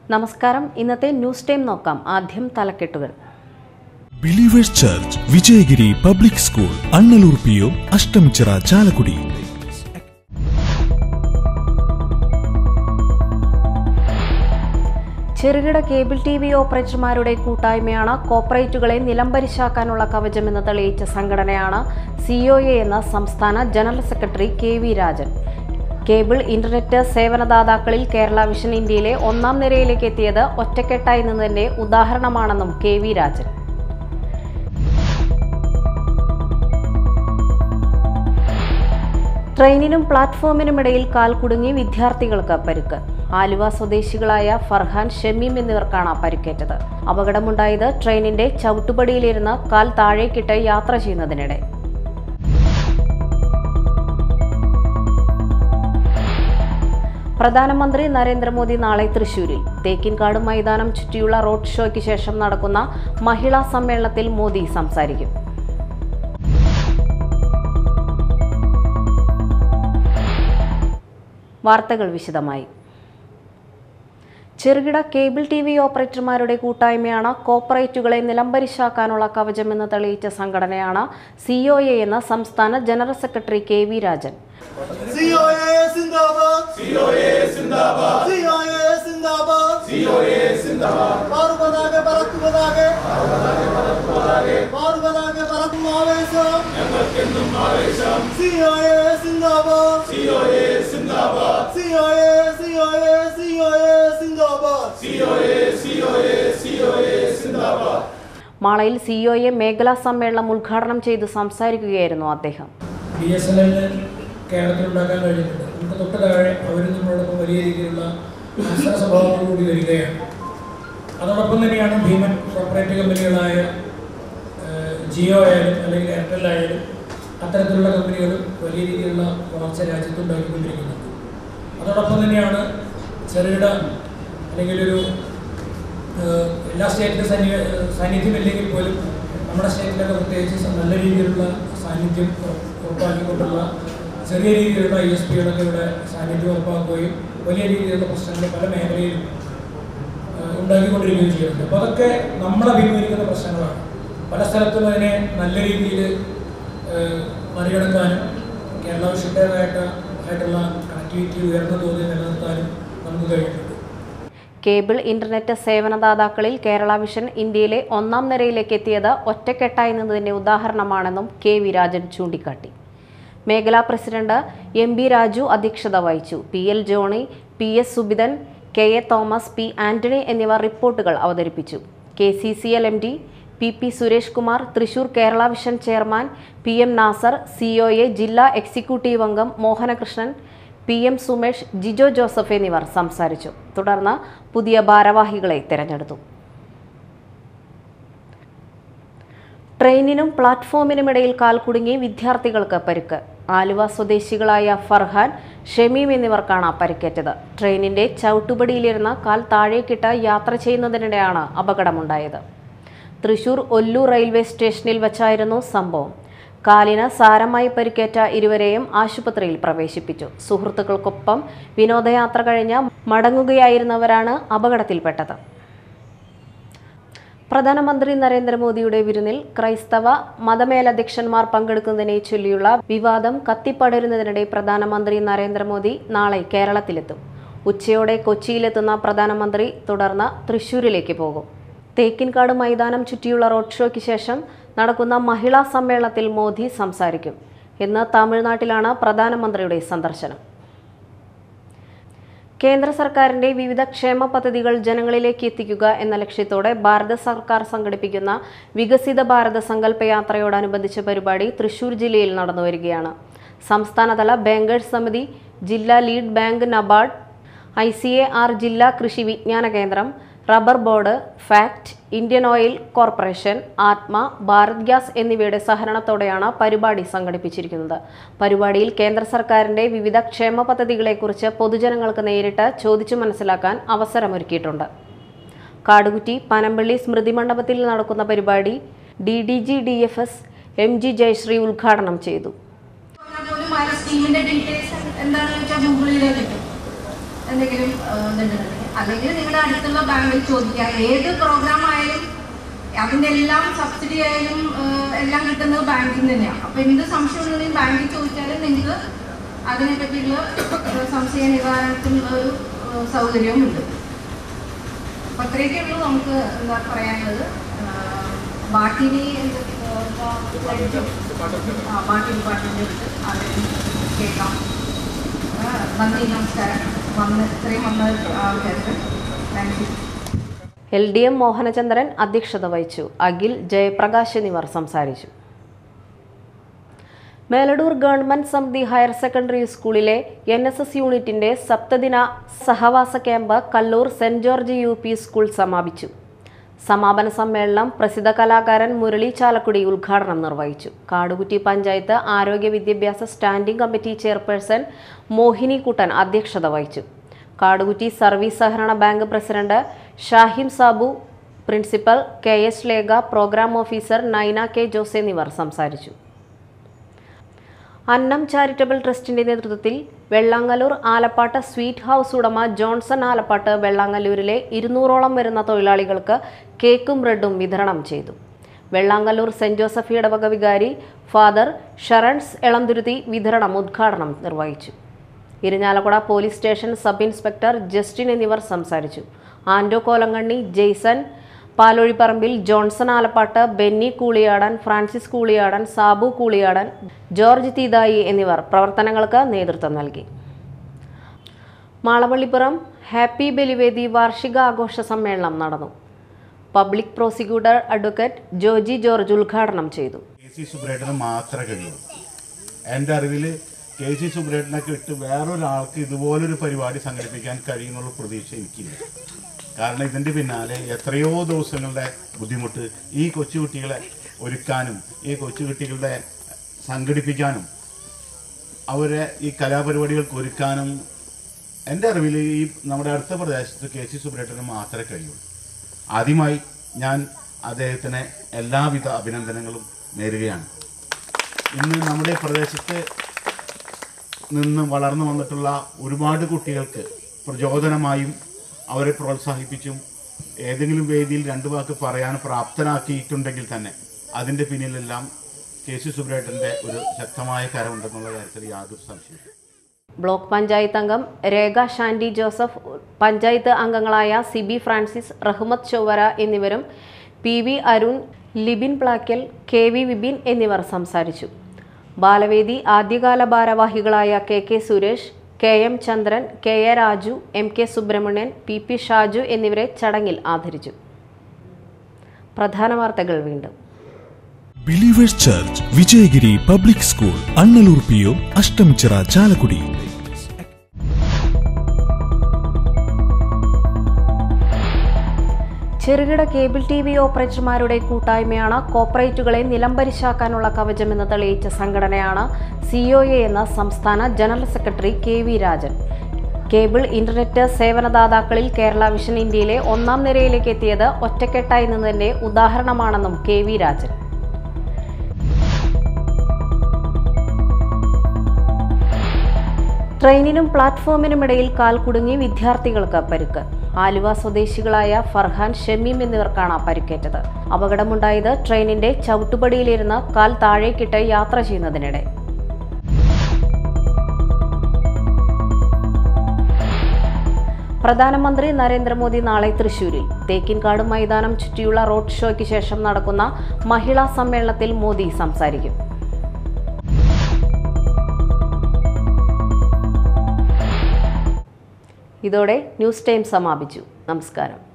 നമസ്കാരം ഇന്നത്തെ news time നോക്കാം ആദ്യം തലക്കെട്ടുകൾ believers church Vijayagiri public school Annallur P O Ashtamichira Chalakudy ചെറുകിട കേബിൾ ടി വി ഓപ്പറേറ്റർമാരുടെ കൂട്ടായ്മയാണ് കോർപ്പറേറ്റുകളെ നിലംപരിശാക്കാനുള്ള കവചമെന്ന് തെളിയിച്ച സംഘടനയാണ് സി ഒ എ എന്ന സംസ്ഥാന general secretary K V Rajan cable internet സേവനദാതാക്കളിൽ കേരള വിഷൻ ഇന്ത്യയിലെ ഒന്നാം നിരയിലേക്ക് എത്തിയത് ഒറ്റക്കെട്ടായി നിന്നതിന്റെ ഉദാഹരണമാണെന്നും കെ വി രാജൻ ട്രെയിനിനും പ്ലാറ്റ്ഫോമിനുമിടയിൽ കാൽ കുടുങ്ങി വിദ്യാർത്ഥികൾക്ക് പരുക്ക് ആലുവ സ്വദേശികളായ ഫർഹാൻ ഷമീം എന്നിവർക്കാണ് പരിക്കേറ്റത് അപകടമുണ്ടായത് ട്രെയിനിന്റെ ചവിട്ടുപടിയിലിരുന്ന് കാൽ താഴേക്കിട്ട് യാത്ര ചെയ്യുന്നതിനിടെ പ്രധാനമന്ത്രി നരേന്ദ്രമോദി നാളെ തൃശൂരിൽ തേക്കിൻകാട് മൈതാനം ചുറ്റിയുള്ള റോഡ് ഷോയ്ക്ക് ശേഷം നടക്കുന്ന മഹിളാ സമ്മേളനത്തിൽ മോദി സംസാരിക്കും വാർത്തകൾ വിശദമായി ചെറുകിട കേബിൾ ടി വി ഓപ്പറേറ്റർമാരുടെ കൂട്ടായ്മയാണ് കോർപ്പറേറ്റുകളെ നിലംപരിശാക്കാനുള്ള കവചമെന്ന് തെളിയിച്ച സംഘടനയാണ് സി ഒ എ എന്ന സംസ്ഥാന general secretary K V Rajan COA സിന്ദാബാദ് COA സിന്ദാബാദ് COA സിന്ദാബാദ് COA സിന്ദാബാദ് പാറുപതാകെ പറക്കുപതാകെ പാറുപതാകെ പറക്കും ആവേശം ഞങ്ങൾക്കെന്നും ആവേശം COA സിന്ദാബാദ് COA സിന്ദാബാദ് COA COA COA സിന്ദാബാദ് COA COA COA സിന്ദാബാദ് മാളയിൽ സി ഒ എ മേഖലാ സമ്മേളനം ഉദ്ഘാടനം ചെയ്ത് സംസാരിക്കുകയായിരുന്നു അദ്ദേഹം ബി എസ് എൻ എല്ലിന് കേരളത്തിൽ ഉണ്ടാക്കാൻ കഴിഞ്ഞിട്ടുണ്ട് നമുക്ക് തൊട്ട് താഴെ അവരും നമ്മളോടൊപ്പം വലിയ രീതിയിലുള്ള മത്സര സ്വഭാവത്തോടുകൂടി വരികയാണ് അതോടൊപ്പം തന്നെയാണ് ഭീമൻ കോർപ്പറേറ്റ് കമ്പനികളായ ഏഹ്, ജിയോ ആയാലും അല്ലെങ്കിൽ എയർടെൽ ആയാലും അത്തരത്തിലുള്ള കമ്പനികളും വലിയ രീതിയിലുള്ള വളർച്ച രാജ്യത്ത് ഉണ്ടാക്കിക്കൊണ്ടിരിക്കുന്നുണ്ട് അതോടൊപ്പം തന്നെയാണ് ചെറുകിട അല്ലെങ്കിൽ ഒരു ഏഹ്, എല്ലാ സ്റ്റേറ്റിലും സന്നി സാന്നിധ്യം ഇല്ലെങ്കിൽ പോലും നമ്മുടെ സ്റ്റേറ്റിലൊക്കെ പ്രത്യേകിച്ച് നല്ല രീതിയിലുള്ള സാന്നിധ്യം ഉറ- ഉറപ്പാക്കിക്കൊണ്ടുള്ള ചെറിയ രീതിയിലുള്ള ഐ എസ് പികളൊക്കെ ഇവിടെ സാന്നിധ്യം ഉറപ്പാക്കുകയും വലിയ രീതിയിലുള്ള പ്രശ്നങ്ങൾ പല മേഖലയിലും ഏഹ്, ഉണ്ടാക്കിക്കൊണ്ടിരിക്കുകയും ചെയ്യുന്നുണ്ട് അപ്പോൾ അതൊക്കെ നമ്മൾ അഭിമുഖീകരിക്കുന്ന പ്രശ്നങ്ങളാണ് പല സ്ഥലത്തും അതിനെ നല്ല രീതിയിൽ ഏഹ്, മറികടക്കാനും കേരള വിഷയത്തേതായിട്ട് ആയിട്ടുള്ള കണക്ടിവിറ്റി ഉയർന്ന തോതിൽ നിലനിർത്താനും നമുക്ക് കഴിയുന്നുണ്ട് കേബിൾ ഇന്റർനെറ്റ് സേവനദാതാക്കളിൽ കേരള വിഷൻ ഇന്ത്യയിലെ ഒന്നാം നിരയിലേക്ക് എത്തിയത് ഒറ്റക്കെട്ടായി നിന്നതിന്റെ ഉദാഹരണമാണെന്നും കെ വി രാജൻ ചൂണ്ടിക്കാട്ടി മേഖലാ പ്രസിഡന്റ് എം ബി രാജു അധ്യക്ഷത വഹിച്ചു P L Johnny P S Subithan K A Thomas P Antony എന്നിവർ റിപ്പോർട്ടുകൾ അവതരിപ്പിച്ചു K C C L M D P P Suresh Kumar Thrissur Kerala vision chairman P M Nasar C O A ജില്ലാ എക്സിക്യൂട്ടീവ് അംഗം Mohanakrishnan P M Sumesh Jijo Joseph എന്നിവർ സംസാരിച്ചു തുടർന്ന് പുതിയ ഭാരവാഹികളെ തെരഞ്ഞെടുത്തു ട്രെയിനിനും പ്ലാറ്റ്ഫോമിനുമിടയിൽ കാൽ കുടുങ്ങി വിദ്യാർത്ഥികൾക്ക് പരുക്ക് ആലുവ സ്വദേശികളായ ഫർഹാൻ ഷമീം എന്നിവർക്കാണ് പരിക്കേറ്റത് ട്രെയിനിന്റെ ചവിട്ടുപടിയിലിരുന്ന് കാൽ താഴേക്കിട്ട് യാത്ര ചെയ്യുന്നതിനിടെയാണ് അപകടമുണ്ടായത് തൃശൂർ ഒല്ലൂർ റെയിൽവേ സ്റ്റേഷനിൽ വച്ചായിരുന്നു സംഭവം കാലിന് സാരമായി പരിക്കേറ്റ ഇരുവരെയും ആശുപത്രിയിൽ പ്രവേശിപ്പിച്ചു സുഹൃത്തുക്കൾക്കൊപ്പം വിനോദയാത്ര കഴിഞ്ഞ് മടങ്ങുകയായിരുന്നവരാണ് അപകടത്തിൽപ്പെട്ടത് പ്രധാനമന്ത്രി നരേന്ദ്രമോദിയുടെ വിരുന്നിൽ ക്രൈസ്തവ മതമേലധ്യക്ഷന്മാർ പങ്കെടുക്കുന്നതിനെ ചൊല്ലിയുള്ള വിവാദം കത്തിപ്പടരുന്നതിനിടെ പ്രധാനമന്ത്രി നരേന്ദ്രമോദി നാളെ കേരളത്തിലെത്തും ഉച്ചയോടെ കൊച്ചിയിലെത്തുന്ന പ്രധാനമന്ത്രി തുടർന്ന് തൃശൂരിലേക്ക് പോകും തേക്കിൻകാട് മൈതാനം ചുറ്റിയുള്ള റോഡ് ഷോയ്ക്ക് ശേഷം നടക്കുന്ന മഹിളാ സമ്മേളനത്തിൽ മോദി സംസാരിക്കും ഇന്ന് തമിഴ്നാട്ടിലാണ് പ്രധാനമന്ത്രിയുടെ സന്ദർശനം കേന്ദ്ര സർക്കാരിന്റെ വിവിധ ക്ഷേമ പദ്ധതികൾ ജനങ്ങളിലേക്ക് എത്തിക്കുക എന്ന ലക്ഷ്യത്തോടെ ഭാരത സർക്കാർ സംഘടിപ്പിക്കുന്ന വികസിത ഭാരത സങ്കല്പയാത്രയോടനുബന്ധിച്ച പരിപാടി തൃശൂർ ജില്ലയിൽ നടന്നുവരികയാണ് സംസ്ഥാനതല ബാങ്കേഴ്സ് സമിതി ജില്ലാ lead bank NABARD I C A R ജില്ലാ കൃഷി വിജ്ഞാന കേന്ദ്രം rubber board FACT Indian oil corporation Atma Bharat gas എന്നിവയുടെ സഹകരണത്തോടെയാണ് പരിപാടി സംഘടിപ്പിച്ചിരിക്കുന്നത് പരിപാടിയിൽ കേന്ദ്ര സർക്കാരിന്റെ വിവിധ ക്ഷേമ പദ്ധതികളെക്കുറിച്ച് പൊതുജനങ്ങൾക്ക് നേരിട്ട് ചോദിച്ചു മനസ്സിലാക്കാൻ അവസരമൊരുക്കിയിട്ടുണ്ട് കാടുകുറ്റി പനമ്പള്ളി സ്മൃതി മണ്ഡപത്തിൽ നടക്കുന്ന പരിപാടി D D G D F S M G Jayasree ഉദ്ഘാടനം ചെയ്തു പോലും ആ സ്കീമിന്റെ ഡീറ്റെയിൽസ് എന്താണെന്ന് വെച്ചാൽ ഗൂഗിളിൽ കിട്ടും എന്തെങ്കിലും ആ, ഇതുണ്ടെന്നുണ്ടെങ്കിൽ അല്ലെങ്കിൽ നിങ്ങളുടെ അടുത്തുള്ള ബാങ്കിൽ ചോദിക്കുക ഏത് പ്രോഗ്രാം ആയാലും അതിൻ്റെ എല്ലാം സബ്സിഡി ആയാലും ഏഹ്, എല്ലാം കിട്ടുന്നത് ബാങ്കിൽ നിന്ന് തന്നെയാണ് അപ്പോൾ എന്ത് സംശയം ഉണ്ടെങ്കിലും ബാങ്കിൽ ചോദിച്ചാലും നിങ്ങൾക്ക് അതിനെ പറ്റിയുള്ള ഏഹ്, സംശയ നിവാരണത്തിനുള്ള ഒരു ഏഹ്, സൗകര്യവുമുണ്ട് അപ്പൊ അത്രയൊക്കെ ഉള്ളൂ നമുക്ക് എന്താ പറയാനുള്ളത് ആഹ് ബാക്കി ഇനി എന്ത് എന്താ ആ, ബാക്കി ഡിപ്പാർട്ട്മെന്റ് എടുത്ത് അത് കേൾക്കാം ആ, നന്ദി നമസ്കാരം വന്ന് ഇത്രയും വന്ന ആൾക്കാർക്ക് thank you L D M Mohanachandran അധ്യക്ഷത വഹിച്ചു അഖിൽ ജയപ്രകാശ് എന്നിവർ സംസാരിച്ചു Meladoor government Samithi higher secondary സ്കൂളിലെ എൻ എസ് എസ് യൂണിറ്റിന്റെ സപ്തദിന സഹവാസ camp Kallur saint George U P school സമാപിച്ചു സമാപന സമ്മേളനം പ്രസിദ്ധ കലാകാരൻ മുരളി ചാലക്കുടി ഉദ്ഘാടനം നിർവഹിച്ചു കാടുകുറ്റി പഞ്ചായത്ത് ആരോഗ്യ വിദ്യാഭ്യാസ standing committee chairperson Mohini Kuttan അധ്യക്ഷത വഹിച്ചു കാടുകുറ്റി സർവീസ് സഹകരണ bank president Shahim Sabu principal K S Lekha programme officer Naina K Jose എന്നിവർ സംസാരിച്ചു അന്നം ചാരിറ്റബിൾ ട്രസ്റ്റിന്റെ നേതൃത്വത്തിൽ വെള്ളാങ്ങല്ലൂർ ആലപ്പാട്ട് സ്വീറ്റ് ഹൗസ് ഉടമ ജോൺസൺ ആലപ്പാട്ട് വെള്ളാങ്ങല്ലൂരിലെ ഇരുന്നൂറോളം വരുന്ന തൊഴിലാളികൾക്ക് കേക്കും ബ്രെഡും വിതരണം ചെയ്തു വെള്ളാങ്ങല്ലൂർ സെന്റ് ജോസഫ് ഇടവക വികാരി ഫാദർ ഷറൺസ് എളന്തുരുത്തി വിതരണം ഉദ്ഘാടനം നിർവഹിച്ചു Irinjalakuda police station sub inspector Justin എന്നിവർ സംസാരിച്ചു ആൻഡോ കോലങ്കണ്ണി ജെയ്സൺ പാലൊഴിപ്പറമ്പിൽ ജോൺസൺ ആലപ്പാട്ട് ബെന്നി കൂളിയാടൻ ഫ്രാൻസിസ് കൂളിയാടൻ സാബു കൂളിയാടൻ ജോർജ് തീതായി എന്നിവർ പ്രവർത്തനങ്ങൾക്ക് നേതൃത്വം നൽകി മാളവള്ളിപ്പുറം ഹാപ്പി ബലിവേദി വാർഷിക ആഘോഷ സമ്മേളനം നടന്നു public prosecutor advocate Joji George ഉദ്ഘാടനം ചെയ്തു കെ സി സുബ്രേട്ടന് മാത്രമേ കഴിയുള്ളൂ എൻ്റെ അറിവിൽ കെ സി സുബ്രേട്ടനൊക്കെ ഇട്ട് വേറൊരാൾക്ക് ഇതുപോലൊരു പരിപാടി സംഘടിപ്പിക്കാൻ കഴിയുന്നുള്ള പ്രതീക്ഷ എനിക്കില്ല കാരണം ഇതിൻ്റെ പിന്നാലെ എത്രയോ ദിവസങ്ങളുടെ ബുദ്ധിമുട്ട് ഈ കൊച്ചുകുട്ടികളെ ഒരുക്കാനും ഈ കൊച്ചുകുട്ടികളുടെ സംഘടിപ്പിക്കാനും അവരെ ഈ കലാപരിപാടികൾക്ക് ഒരുക്കാനും എൻ്റെ അറിവിൽ ഈ നമ്മുടെ അടുത്ത പ്രദേശത്ത് കെ സി സുബ്രേട്ടന് മാത്രമേ കഴിയുള്ളൂ ആദ്യമായി ഞാൻ അദ്ദേഹത്തിന് എല്ലാവിധ അഭിനന്ദനങ്ങളും നേരുകയാണ് ഇന്ന് നമ്മുടെ പ്രദേശത്ത് നിന്ന് വളർന്നു വന്നിട്ടുള്ള ഒരുപാട് കുട്ടികൾക്ക് പ്രചോദനമായും അവരെ പ്രോത്സാഹിപ്പിച്ചും ഏതെങ്കിലും വേദിയിൽ രണ്ടു വാക്ക് പറയാൻ പ്രാപ്തനാക്കിയിട്ടുണ്ടെങ്കിൽ തന്നെ അതിൻ്റെ പിന്നിലെല്ലാം കെ സി സുബ്രേട്ടൻ്റെ ഒരു ശക്തമായ കരമുണ്ടെന്നുള്ള കാര്യത്തിൽ യാതൊരു സംശയവും ബ്ലോക്ക് പഞ്ചായത്ത് അംഗം രേഖ ഷാൻഡി ജോസഫ് പഞ്ചായത്ത് അംഗങ്ങളായ സിബി ഫ്രാൻസിസ് റഹ്മത്ത് ചൊവ്വര എന്നിവരും P V Arun Libin Plackal K V Vipin എന്നിവർ സംസാരിച്ചു ബാലവേദി ആദ്യകാല ഭാരവാഹികളായ K K Suresh K M Chandran K A Raju M K Subrahmanyan P P Shaju എന്നിവരെ ചടങ്ങിൽ ആദരിച്ചു പ്രധാന വാർത്തകൾ വീണ്ടും believers church Vijayagiri public school Annallur P O Ashtamichira Chalakudy ചെറുകിട കേബിൾ ടി വി ഓപ്പറേറ്റർമാരുടെ കൂട്ടായ്മയാണ് കോർപ്പറേറ്റുകളെ നിലംപരിശാക്കാനുള്ള കവചമെന്ന് തെളിയിച്ച സംഘടനയാണ് സിഒഎ എന്ന സംസ്ഥാന general secretary K V Rajan cable internet സേവനദാതാക്കളിൽ കേരള വിഷൻ ഇന്ത്യയിലെ ഒന്നാം നിരയിലേക്ക് എത്തിയത് ഒറ്റക്കെട്ടായി നിന്നതിന്റെ ഉദാഹരണമാണെന്നും കെ വി രാജൻ ട്രെയിനിനും പ്ലാറ്റ്ഫോമിനുമിടയിൽ കാൽ കുടുങ്ങി വിദ്യാർത്ഥികൾക്ക് പരുക്ക് ആലുവ സ്വദേശികളായ ഫർഹാൻ ഷമീം എന്നിവർക്കാണ് പരിക്കേറ്റത് അപകടമുണ്ടായത് ട്രെയിനിന്റെ ചവിട്ടുപടിയിലിരുന്ന് കാൽ താഴേക്കിട്ട് യാത്ര ചെയ്യുന്നതിനിടെ പ്രധാനമന്ത്രി നരേന്ദ്രമോദി നാളെ തൃശൂരിൽ തേക്കിൻകാട് മൈതാനം ചുറ്റിയുള്ള റോഡ് ഷോയ്ക്ക് ശേഷം നടക്കുന്ന മഹിളാ സമ്മേളനത്തിൽ മോദി സംസാരിക്കും ഇതോടെ ന്യൂസ് ടൈം സമാപിച്ചു നമസ്കാരം